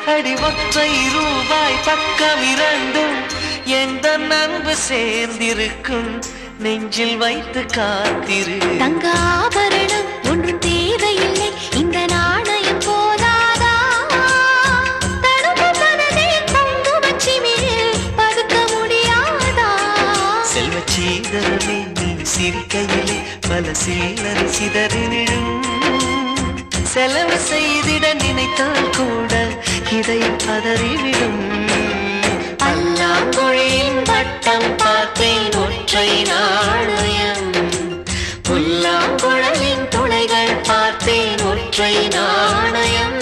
அடி ஒற்றை ரூபாய் பக்கம் இரண்டும் எந்த அன்பு சேர்ந்திருக்கும் நெஞ்சில் வைத்து காத்திரு தங்க ஆபரணம் ஒன்றும் தேவையில்லை இந்த நாணயம் போதாதா தடுப்பு மனதை குங்குமச் சிமிழில் பதுக்க முடியாதா செல்வ சீதரமே நீ சிரிக்கையிலே பல சில்லறை சிதறி விழும் செலவு செய்திட நினைத்தால் கூட இதயம் பதறிவிடும் பல்லாங்குழியின் வட்டம் பார்த்தேன் ஒற்றை நாணயம் புல்லாங்குழலின் துளைகள் பார்த்தேன் ஒற்றை நாணயம்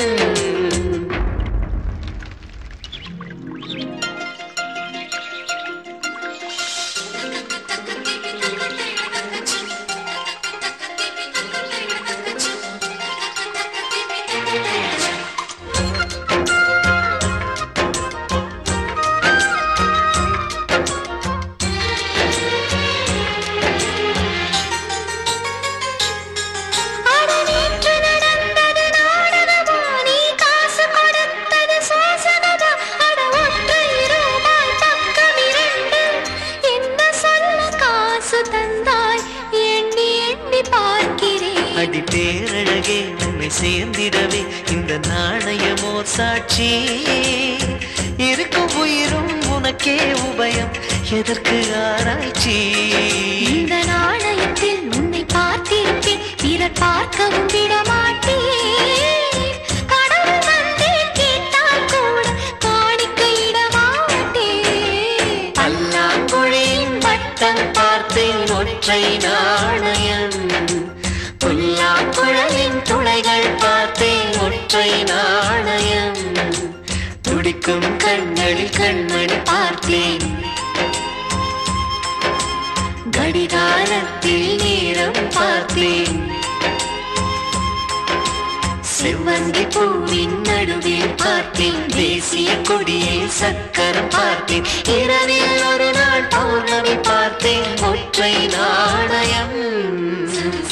அட நேற்று நடந்தது நாடகமா நீ காசு கொடுத்தது சோசனமா அட ஒற்றை ரூபாய் பக்கம் இரண்டு என்ன சொல்ல காசு தந்தாய் எண்ணி எண்ணி பார்க்கிறேன் அடி பேரழகே உன்னை சேர்ந்திடவே இந்த நாணயமோ சாட்சி இருக்கும் உயிரும் உனக்கே உபயம் எதற்கு ஆராய்ச்சி இந்த நாணயத்தில் உன்னை பார்த்திருப்பேன் பிறர் பார்க்கவும் விடமாட்டேன் கடவுள் வந்தே கேட்டால் கூட காணிக்கையிட மாட்டேன் பல்லாங்குழியின் வட்டம் பார்த்தேன் ஒற்றை நாணயம் புல்லாங்குழலின் துளைகள் பார்த்தேன் ஒற்றை நாணயம் துடிக்கும் கண்களில் கண்மணி பார்த்தேன் கடிகாரத்தில் நேரம் பார்த்தேன் செவ்வந்தி பூவின் நடுவில் பார்த்தேன் தேசிய கொடியில் சக்கரம் பார்த்தேன் இரவில் ஒரு நாள் பௌர்ணமி பார்த்தேன் ஒற்றை நாணயம்